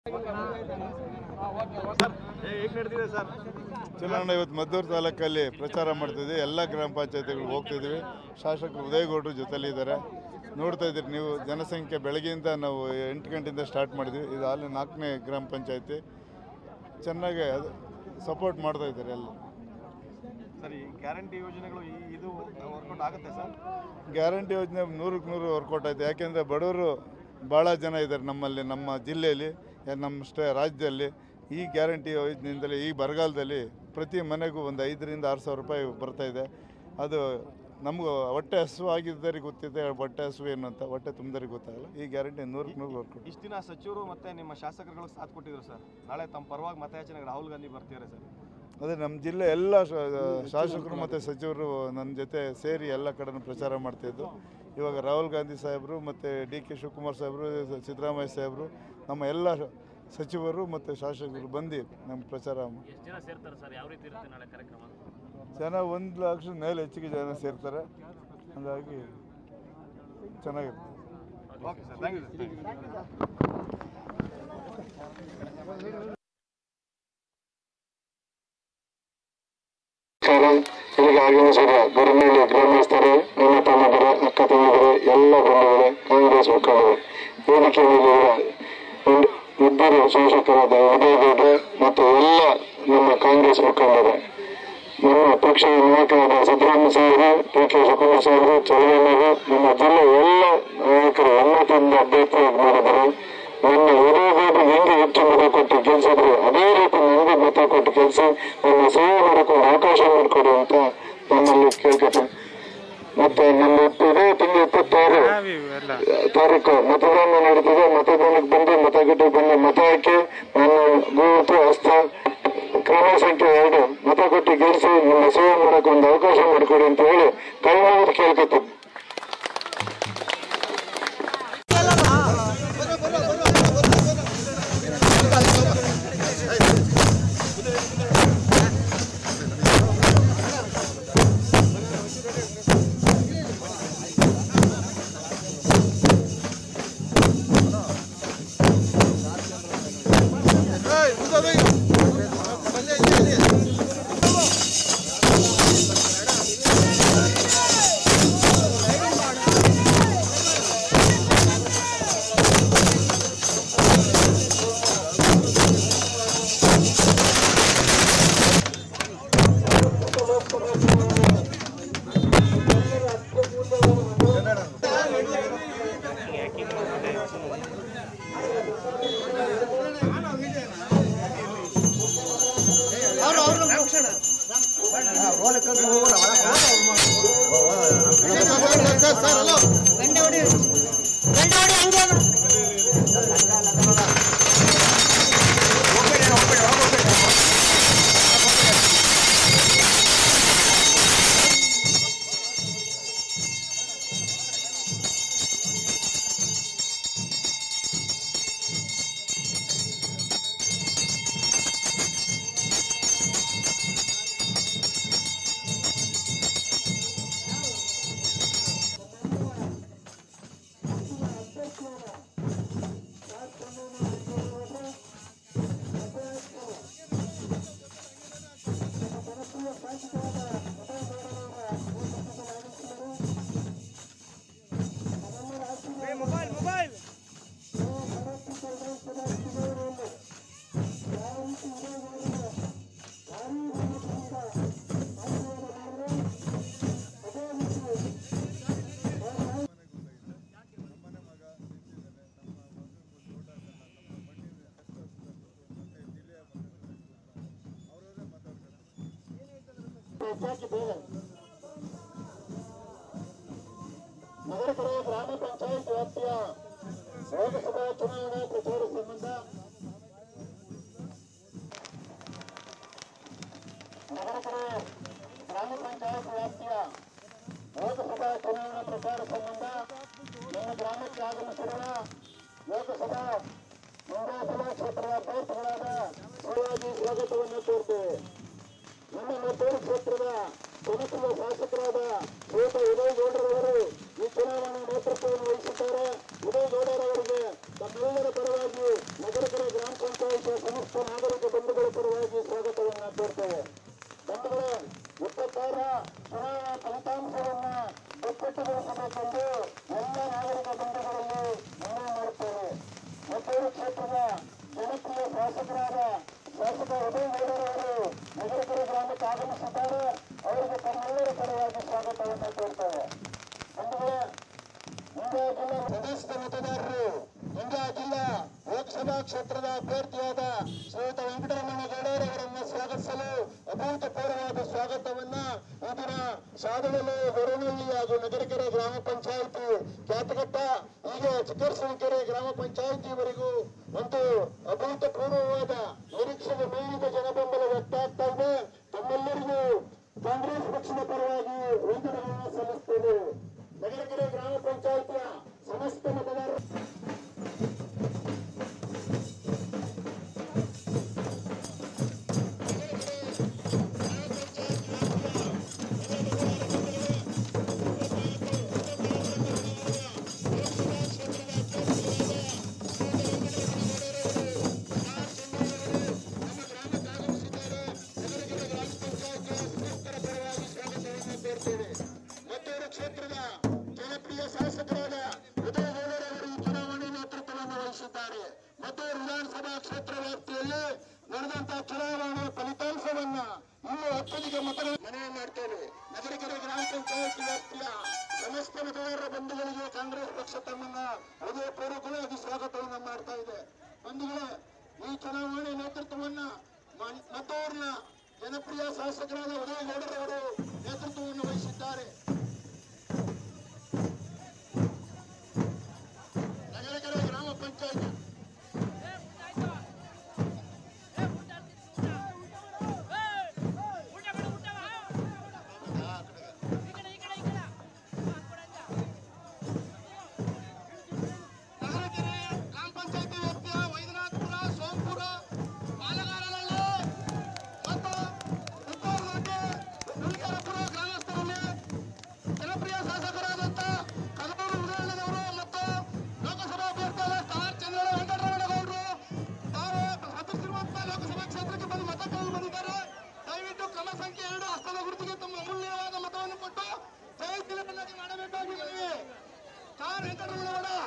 ಹೇಗೆ ನಡೆದಿದೆ ಸರ್ ಚುನಾವಣೆ ಇವತ್ತು ಮದ್ದೂರು ತಾಲೂಕಲ್ಲಿ ಪ್ರಚಾರ ಮಾಡ್ತಿದ್ವಿ ಎಲ್ಲ ಗ್ರಾಮ ಪಂಚಾಯತಿಗಳು ಹೋಗ್ತಿದ್ವಿ ಶಾಸಕರು ಉದಯಗೌಡರು ಜೊತೆಲಿದ್ದಾರೆ ನೋಡ್ತಾ ಇದ್ದೀರಿ ನೀವು ಜನಸಂಖ್ಯೆ ಬೆಳಗ್ಗೆಯಿಂದ ನಾವು ಎಂಟು ಗಂಟೆಯಿಂದ ಸ್ಟಾರ್ಟ್ ಮಾಡಿದ್ವಿ ಇದು ಅಲ್ಲಿ ನಾಲ್ಕನೇ ಗ್ರಾಮ ಪಂಚಾಯತಿ ಚೆನ್ನಾಗಿ ಅದು ಸಪೋರ್ಟ್ ಮಾಡ್ತಾ ಇದ್ದಾರೆ ಎಲ್ಲ ಸರ್ ಈ ಗ್ಯಾರಂಟಿ ಯೋಜನೆಗಳು ಈ- ಇದು ವರ್ಕೌಟ್ ಆಗುತ್ತೆ ಸರ್ ಗ್ಯಾರಂಟಿ ಯೋಜನೆ ನೂರಕ್ಕೆ ನೂರು ವರ್ಕೌಟ್ ಆಯ್ತು ಯಾಕೆಂದರೆ ಬಡವರು ಭಾಳ ಜನ ಇದ್ದಾರೆ ನಮ್ಮಲ್ಲಿ ನಮ್ಮ ಜಿಲ್ಲೆಯಲ್ಲಿ ಯಾ- ನಮ್ಮ ಸ್ಟೇ ರಾಜ್ಯದಲ್ಲಿ ಈ ಗ್ಯಾರಂಟಿ ಯೋಜನೆಯಿಂದಲೇ ಈ ಬರಗಾಲದಲ್ಲಿ ಪ್ರತಿ ಮನೆಗೂ ಒಂದು ಐದರಿಂದ ಆರು ಸಾವಿರ ರೂಪಾಯಿ ಬರ್ತಾ ಇದೆ ಅದು ನಮಗೂ ಹೊಟ್ಟೆ ಹಸು ಆಗಿದ್ದರಿಗೆ ಗೊತ್ತಿದೆ ಹೊಟ್ಟೆ ಹಸು ಏನು ಅಂತ ಹೊಟ್ಟೆ ತುಂಬಿದರಿಗೆ ಗೊತ್ತಾಗಲ್ಲ ಈ ಗ್ಯಾರಂಟಿ ನೂರಕ್ಕೆ ನೂರು ವರ್ಕೌಟ್ ಇಷ್ಟು ದಿನ ಸಚಿವರು ಮತ್ತೆ ನಿಮ್ಮ ಶಾಸಕರುಗಳು ಸಾಥ್ ಕೊಟ್ಟಿದ್ರು ಸರ್ ನಾಳೆ ತಮ್ಮ ಪರವಾಗಿ ಮತಯಾಚನೆಗೆ ರಾಹುಲ್ ಗಾಂಧಿ ಬರ್ತಿದ್ದಾರೆ ಸರ್ ಅದೇ ನಮ್ಮ ಜಿಲ್ಲೆ ಎಲ್ಲ ಶ- ಶಾಸಕರು ಮತ್ತು ಸಚಿವರು ನನ್ನ ಜೊತೆ ಸೇರಿ ಎಲ್ಲ ಕಡೆನೂ ಪ್ರಚಾರ ಮಾಡ್ತಿದ್ದು ಇವಾಗ ರಾಹುಲ್ ಗಾಂಧಿ ಸಾಹೇಬರು ಮತ್ತು ಡಿ ಕೆ ಶಿವಕುಮಾರ್ ಸಾಹೇಬರು ಸಿದ್ದರಾಮಯ್ಯ ಸಾಹೇಬರು ನಮ್ಮ ಎಲ್ಲ ಸಚಿವರು ಮತ್ತು ಶಾಸಕರು ಬಂದು ನಮ್ಮ ಪ್ರಚಾರ ಮಾ- ಎಷ್ಟು ಜನ ಸೇರ್ತಾರೆ ಸರ್ ಯಾವ ರೀತಿ ಇರುತ್ತೆ ನಾಳೆ ಕಾರ್ಯಕ್ರಮ ಜನ ಒಂದು ಲಕ್ಷದ ಮೇಲೆ ಹೆಚ್ಚಿಗೆ ಜನ ಸೇರ್ತಾರೆ ಹಾಗಾಗಿ ಚೆನ್ನಾಗಿರುತ್ತೆ okay sir thank you sir ನಮಸ್ಕಾರ ಇಲ್ಲಿಗೆ ಆಗಮಿಸಿದ ಗರಮೇಲಿ ಗ್ರಾಮಸ್ಥರೇ ನನ್ನ ತಮ್ಮದರೇ ಅಕ್ಕ ತಂಗಿದರೇ ಎಲ್ಲ ಬಂಧುಗಳೇ ಕಾಂಗ್ರೆಸ್ ಮುಖಂಡರು ವೇದಿಕೆ ಮೇಲಿರುವ ಇದ್- ಇಬ್ಬರು ಶಾಸಕರಾದ ಉದಯಗೌಡ ಮತ್ತು ಎಲ್ಲ ನಮ್ಮ ಕಾಂಗ್ರೆಸ್ ಮುಖಂಡರೇ ನಮ್ಮ ಪಕ್ಷದ ನಾಯಕರಾದ ಸಿದ್ದರಾಮಯ್ಯ ಸಾಹೇಬರು ಡಿ ಕೆ ಶಿವಕುಮಾರ್ ಸಾಹೇಬರು ಚಲನವರು ನಮ್ಮ ಜಿಲ್ಲೆ ಎಲ್ಲ ನಾಯಕರು ಒಮ್ಮತದಿಂದ ಅಭ್ಯರ್ಥಿಯಾಗಿ ಮಾಡಿದರು ನನ್ನ ಉದಯಗೌಡ ಹೆಂಗೆ ಹೆಚ್ಚು ಮತ ಕೊಟ್ಟು ಗೆಲ್ಸಿದ್ರು ಅದೇ ರೀತಿ ನನಗೆ ಮತ ಕೊಟ್ಟು ಗೆಲ್ಸಿ ನನ್ನ ಸೇವೆ ಮಾಡಿಕೊಂಡು ಅವಕಾಶ ಮಾಡಿಕೊಡಿ ಅಂತ ನಮ್ಮಲ್ಲಿ ಕೇಳ್ಕೊತೀನಿ ಮತ್ತೆ ನಮ್ಮ ಇದೇ ತಿಂಗಳು ಇಪ್ಪತ್ತಾರು ತಾರೀಕು ಮತದಾನ ನಡೀತಿದೆ ಮತದಾನಕ್ಕೆ ಬಂದು ಮತಗಟ್ಟೆಗೆ ಬಂದು ಮತ ಹಾಕಿ ನನ್ನ ಗೋತು ಹಸ್ತ ಕ್ರಮ ಸಂಖ್ಯೆ ಎರಡು ಮತ ಕೊಟ್ಟು ಗೆಲ್ಸಿ ನಿಮ್ಮ ಸೇವೆ ಮಾಡಕ್ಕೆ ಒಂದು ಅವಕಾಶ ಮಾಡಿಕೊಡಿ ಅಂತ ಹೇಳಿ ಕೈ ಮುಗಿದು ಕೇಳ್ಕೊತೀನಿ ಗಂಡ ಹೊಡಿ ಗಂಡ ಹೊಡಿ ಹಂಗೆ ಅದ. ಹೆಚ್ಚಾಗಿ ಬೇಗ ನಗರಕರ ಗ್ರಾಮ ಪಂಚಾಯತ್ ವ್ಯಾಪ್ತಿಯ ಲೋಕಸಭಾ ಚುನಾವಣಾ ಪ್ರಚಾರ ಸಂಬಂಧ ನಗರಕರ ಗ್ರಾಮ ಪಂಚಾಯತ್ ವ್ಯಾಪ್ತಿಯ ಲೋಕಸಭಾ ಚುನಾವಣಾ ಪ್ರಚಾರ ಸಂಬಂಧ ನಮ್ಮ ಗ್ರಾಮಕ್ಕೆ ಆಗಮಿಸಿರುವ ಲೋಕಸಭಾ ಮುಂದಾಸಭಾ ಕ್ಷೇತ್ರದ ಅಭ್ಯರ್ಥಿಗಳಾದ ಸರಿಯಾಗಿ ಸ್ವಾಗತವನ್ನು ಕೋರ್ತೇವೆ ನಮ್ಮ ಮದ್ದೂರು ಕ್ಷೇತ್ರದ ಪ್ರಮುಖ ಶಾಸಕರಾದ ಶ್ರೀಯುತ ಉದಯಗೌಡರವರು ಈ ಚುನಾವಣಾ ನೇತೃತ್ವವನ್ನು ವಹಿಸಿದ್ದಾರೆ ಉದಯಗೌಡರವರಿಗೆ ತಮ್ಮೆಲ್ಲರ ಪರವಾಗಿ ನಗರಕರ ಗ್ರಾಮ ಪಂಚಾಯಿತಿಯ ಸಮಸ್ತ ನಾಗರಿಕ ಬಂಧುಗಳ ಪರವಾಗಿ ಸ್ವಾಗತವನ್ನು ಕೋರ್ತೇವೆ ಬಂಧುಗಳೇ ಇಪ್ಪತ್ತಾರ ಚುನಾವಣಾ ಫಲಿತಾಂಶವನ್ನ ಒಪ್ಪಟ್ಟುಗೊಳಿಸಬೇಕೆಂದು ಎಲ್ಲ ನಾಗರಿಕ ಬಂಧುಗಳಲ್ಲಿ ಮನವಿ ಮಾಡುತ್ತೇವೆ ಮದ್ದೂರು ಕ್ಷೇತ್ರದ ಜನಪ್ರಿಯ ಶಾಸಕರಾದ ಶಾಸಕ ಉದಯ ಗೌಡರವರು ನಗರಕೆರೆ ಗ್ರಾಮಕ್ಕೆ ಆಗಮಿಸಿದ್ದಾರೆ ಅವರಿಗೆ ತಮ್ಮೆಲ್ಲರ ಪರವಾಗಿ ಸ್ವಾಗತವನ್ನು ಕೋರ್ತೇವೆ ಬಂಧುಗಳೇ ಮಂಡ್ಯ ಜಿಲ್ಲಾ ಸದಸ್ಯ ಮತದಾರರು ಮಂಡ್ಯ ಜಿಲ್ಲಾ ಲೋಕಸಭಾ ಕ್ಷೇತ್ರದ ಅಭ್ಯರ್ಥಿಯಾದ ಶ್ರೀಯುತ ವೆಂಕಟರಮಣ ಗೌಡರವರನ್ನು ಸ್ವಾಗತಿಸಲು ಅಭೂತಪೂರ್ವವಾದ ಸ್ವಾಗತವನ್ನ ಈ ದಿನ ಸಾಧನಲು ಹೊರನಹಳ್ಳಿ ಹಾಗೂ ನಗರಕೆರೆ ಗ್ರಾಮ ಪಂಚಾಯಿತಿ ಕ್ಯಾತಘಟ್ಟ ಹೀಗೆ ಚಿಕ್ಕರಸನಕೆರೆ ಗ್ರಾಮ ಪಂಚಾಯಿತಿವರೆಗೂ ಒಂದು ಅಭೂತಪೂರ್ವವಾದ ನಿರೀಕ್ಷೆಗೆ ಮೀರಿದ ಜನಬೆಂಬಲ ವ್ಯಕ್ತ ಆಗ್ತಾ ಇದೆ ತಮ್ಮೆಲ್ಲರಿಗೂ ಕಾಂಗ್ರೆಸ್ ಪಕ್ಷದ ಪರವಾಗಿ ವಂದನೆಗಳನ್ನು ಸಲ್ಲಿಸ್ತೇನೆ ನಗರಕೆರೆ ಗ್ರಾಮ ಪಂಚಾಯಿತಿಯ ಸಮಸ್ತ ಮತದಾರರು ಮತ್ತೂರು ಕ್ಷೇತ್ರದ ಜನಪ್ರಿಯ ಶಾಸಕರಾದ ಉದಯ ಗೌಡರವರು ಈ ಚುನಾವಣೆ ನೇತೃತ್ವವನ್ನು ವಹಿಸಿದ್ದಾರೆ ಮತ್ತೂರು ವಿಧಾನಸಭಾ ಕ್ಷೇತ್ರ ವ್ಯಾಪ್ತಿಯಲ್ಲಿ ನಡೆದಂತಹ ಚುನಾವಣೆಯ ಫಲಿತಾಂಶವನ್ನ ಇನ್ನೂ ಅತ್ಯಧಿಕ ಮತಗಳ ಮನವಿ ಮಾಡ್ತೇವೆ ನಗರಕೆರೆ ಗ್ರಾಮ ಪಂಚಾಯತ್ ವ್ಯಾಪ್ತಿಯ ಸಮಸ್ತ ಮತದಾರರ ಬಂಧುಗಳಿಗೆ ಕಾಂಗ್ರೆಸ್ ಪಕ್ಷ ತಮ್ಮನ್ನ ಹೃದಯಪೂರ್ವಕವಾಗಿ ಸ್ವಾಗತವನ್ನ ಮಾಡ್ತಾ ಇದೆ ಬಂಧುಗಳೇ ಈ ಚುನಾವಣೆ ನೇತೃತ್ವವನ್ನ ಮ- ಮತ್ತೂರಿನ ಜನಪ್ರಿಯ ಶಾಸಕರಾದ ಉದಯ ಗೌಡರವರು ನೇತೃತ್ವವನ್ನು ವಹಿಸಿದ್ದಾರೆ ನಗರಕೆರೆ ಗ್ರಾಮ ಪಂಚಾಯತ್ ನಗರಕೆರೆ ಗ್ರಾಮ ಪಂಚಾಯತಿ ವ್ಯಾಪ್ತಿಯ ವೈದ್ಯನಾಥಪುರ ಸೋಂಪುರ ಬಾಲಗಾರನಹಳ್ಳಿ ಮತ್ತು ಉತ್ತರನಾಟಿ ಹುಲಿಕೆರಪುರ ಗ್ರಾಮಸ್ಥರಲ್ಲಿ ಜನಪ್ರಿಯ ಶಾಸಕರಾದಂಥ ಕಲಬೂರು ಉದಯಣ್ಣನವರು ಮತ್ತು ಲೋಕಸಭಾ ಅಭ್ಯರ್ಥಿಯಾದ ಸ್ಟಾರ್ ಚಂದ್ರ ವೆಂಕಟರಮಣಗೌಡರು ತಾವು ಸದಸ್ಯರುವಂತ ಲೋಕಸಭಾ ಕ್ಷೇತ್ರಕ್ಕೆ ಬಂದು ಮತ ಕೇಳಲು ಬಂದಿದ್ದಾರೆ ದಯವಿಟ್ಟು ಕ್ರಮ ಸಂಖ್ಯೆ ಎರಡು ಹಸ್ತದ ಗುರುತಿಗೆ ತಮ್ಮ ಅಮೂಲ್ಯವಾದ ಮತವನ್ನು ಕೊಟ್ಟು ಜಯ ತಿಲಕನ್ನಾಗಿ ಮಾಡಬೇಕಾಗಿ ಮನವಿ ಸ್ಟಾರ್ ವೆಂಕಟರಮಣಗೌಡ